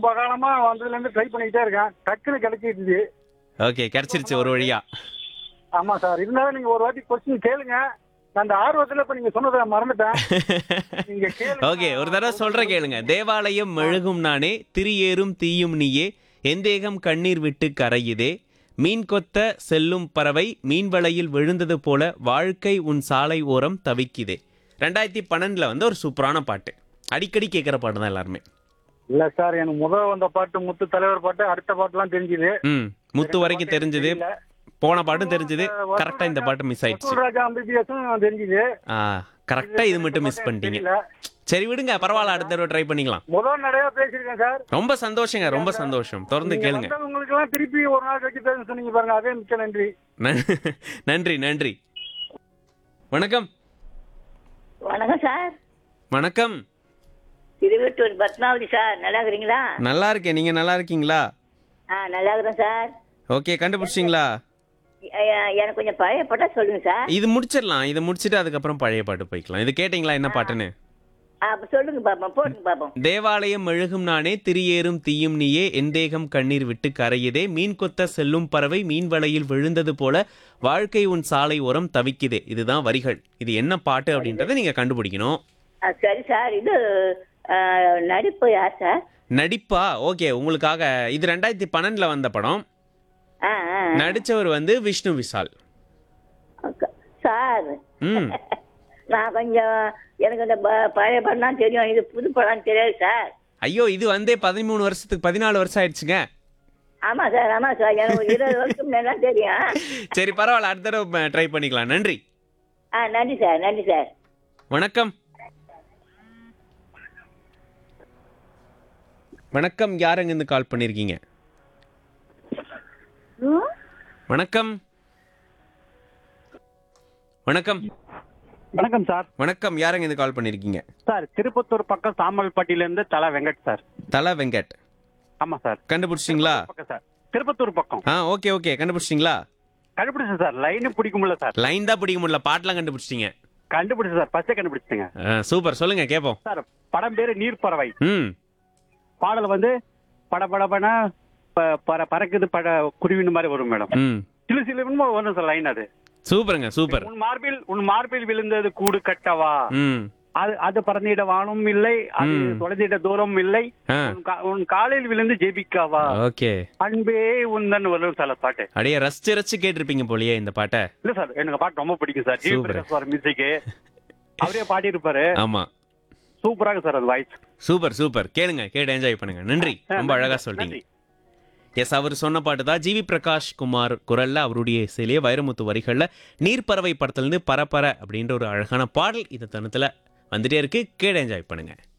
ரொம்ப காலமா வந்ததுல இருந்து ட்ரை பண்ணிக்கிட்டே இருக்கேன் டக்குன்னு கிடைச்சிருச்சு ஓகே கிடைச்சிருச்சு ஒரு வழியா ஆமா சார் இருந்தாலும் நீங்க ஒரு வாட்டி கொஸ்டின் கேளுங்க நான் அந்த ஆர்வத்துல இப்ப நீங்க சொன்னதை நான் மறந்துட்டேன் நீங்க கேளுங்க ஓகே ஒரு தடவை சொல்ற கேளுங்க தேவாலயம் மெழுகும் நானே திரியேறும் தீயும் நீயே எந்தேகம் கண்ணீர் விட்டு கரையுதே மீன் கொத்த செல்லும் பறவை மீன் வலையில் விழுந்தது போல வாழ்க்கை உன் சாலை ஓரம் தவிக்குதே ரெண்டாயிரத்தி பன்னெண்டுல வந்து ஒரு சூப்பரான பாட்டு அடிக்கடி கேட்குற பாட்டு தான் எல்லாருமே இல்ல சார் எனக்கு முதல் வந்த பாட்டு முத்து தலைவர் பாட்டு அடுத்த பாட்டுலாம் தெரிஞ்சுது ம் முத்து வரைக்கும் தெரிஞ்சது போன பாட்டும் தெரிஞ்சது கரெக்டா இந்த பாட்டு மிஸ் ஆயிடுச்சு வசூல் ராஜா அம்பிபிஎஸும் தெரிஞ்சுது ஆ கரெக்டா இது மட்டும் மிஸ் பண்ணிட்டீங்க தெரியல. சரி விடுங்க பரவாயில்ல அடுத்த தடவை ட்ரை பண்ணிக்கலாம் முதல் நிறைய பேசியிருக்கேன் சார் ரொம்ப சந்தோஷங்க ரொம்ப சந்தோஷம் தொடர்ந்து கேளுங்க உங்களுக்கு எல்லாம் திருப்பி ஒரு நாள் கழிச்சு பேச சொன்னீங்க பாருங்க அதே மிக்க நன்றி ந- நன்றி நன்றி வணக்கம் வணக்கம் சார் வணக்கம் திருவட்டூர் பத்மாவதி சார் நல்லா இருக்கிறீங்களா நல்லா இருக்கேன் நீங்க நல்லா இருக்கீங்களா ஆ நல்லா இருக்கிறேன் சார் ஓகே கண்டுபிடிச்சிங்களா எ- எ- எனக்கு கொஞ்சம் பழைய பாட்டா சொல்லுங்க சார் இது முடிச்சிடலாம் இதை முடிச்சிட்டு அதுக்கப்புறம் பழைய பாட்டு போய்க்கலாம் இது கேட்டிங்களா என்ன பாட்டுன்னு ஆ, அப்ப சொல்லுங்க பாப்போம் போடுங்க பாப்போம் தேவாலயம் மெழுகும் நானே திரியேறும் தீயும் நீயே எந்தேகம் கண்ணீர் விட்டு கரையுதே மீன் கொத்த செல்லும் பறவை மீன் வலையில் விழுந்தது போல வாழ்க்கை உன் சாலை ஓரம் தவிக்குதே இதுதான் வரிகள் இது என்ன பாட்டு அப்படின்றத நீங்க கண்டுபிடிக்கணும் ஆ, சரி சார் இது ஆ, நடிப்பு யார் சார் நடிப்பா ஓகே உங்களுக்காக இது ரெண்டாயிரத்தி பன்னெண்டுல வந்த படம் ஆ ஆ நடிச்சவர் வந்து விஷ்ணு விஷால் அக்கா, சார் ம் நான் கொஞ்சம் எனக்கு இந்த ப- பழைய படம் தெரியும் இது புது படம் தெரியாது சார் ஐயோ இது வந்தே பதிமூணு வருஷத்துக்கு பதினாலு வருஷம் ஆயிடுச்சுங்க ஆமா சார் ஆமா சார் எனக்கு ஒரு இருபது வருஷம் முன்னாடி தெரியும் சரி பரவாயில்ல அடுத்த தடவை ட்ரை பண்ணிக்கலாம் நன்றி ஆ நன்றி சார் நன்றி சார் வணக்கம் வணக்கம் யாருங்க இருந்து கால் பண்ணிருக்கீங்க வணக்கம் வணக்கம் வணக்கம் சார் வணக்கம் யாருங்க இருந்து கால் பண்ணிருக்கீங்க சார் திருப்பத்தூர் பக்கம் சாமல்பட்டியில இருந்து தலா வெங்கட் சார் தலா வெங்கட் ஆமா சார் கண்டுபிடிச்சிங்களா பக்கம் சார் திருப்பத்தூர் பக்கம் ஆ ஓகே ஓகே கண்டுபிடிச்சிங்களா கண்டுபிடிச்சேன் சார் லைனு பிடிக்க முடியல சார் லைன் தான் பிடிக்க முடியல பாட்டெல்லாம் கண்டுபிடிச்சிட்டீங்க கண்டுபிடிச்சேன் சார் ஃபர்ஸ்டே கண்டுபிடிச்சிங்க ஆ, சூப்பர் சொல்லுங்க கேட்போம் சார் படம் பேரு நீர்ப்பறவை ம் பாடல் வந்து பட படபட ப- பற- பறக்குது பட குருவின் மாதிரி வரும் மேடம் ம் சிலு சிலுன்னு வரும் சார் லைன் அது சூப்பருங்க சூப்பர் உன் மார்பில் உன் மார்பில் விழுந்தது கூடு கட்டவா ம் அது அது பறந்திட வானும் இல்லை அது ம். தொலைந்திட தூரம் இல்லை ஆ உன் கா- உன் காலையில் விழுந்து ஜெபிக்காவா ஓகே அன்பே உந்தன் வரும் சார் பாட்டு அடைய ரசிச்சு ரசிச்சு கேட்டிருப்பீங்க போலயே இந்த பாட்டை இல்ல சார் எனக்கு பாட்டு ரொம்ப பிடிக்கும் sir GV Super. Prakash sir music அவரே பாடி இருப்பாரு ஆமா சூப்பராக சார் அது வாய்ஸ் சூப்பர் சூப்பர் கேளுங்க கேட்டு என்ஜாய் பண்ணுங்க நன்றி ரொம்ப அழகா சொல்லிட்டீங்க எஸ் அவர் சொன்ன பாட்டு தான் ஜிவி பிரகாஷ் குமார் குரல்ல அவருடைய இசையிலேயே வைரமுத்து வரிகள்ல நீர்ப்பறவை படத்துல இருந்து பரப்பர அப்படின்ற ஒரு அழகான பாடல் இந்த தருணத்துல வந்துட்டே இருக்கு கேட்டு என்ஜாய் பண்ணுங்க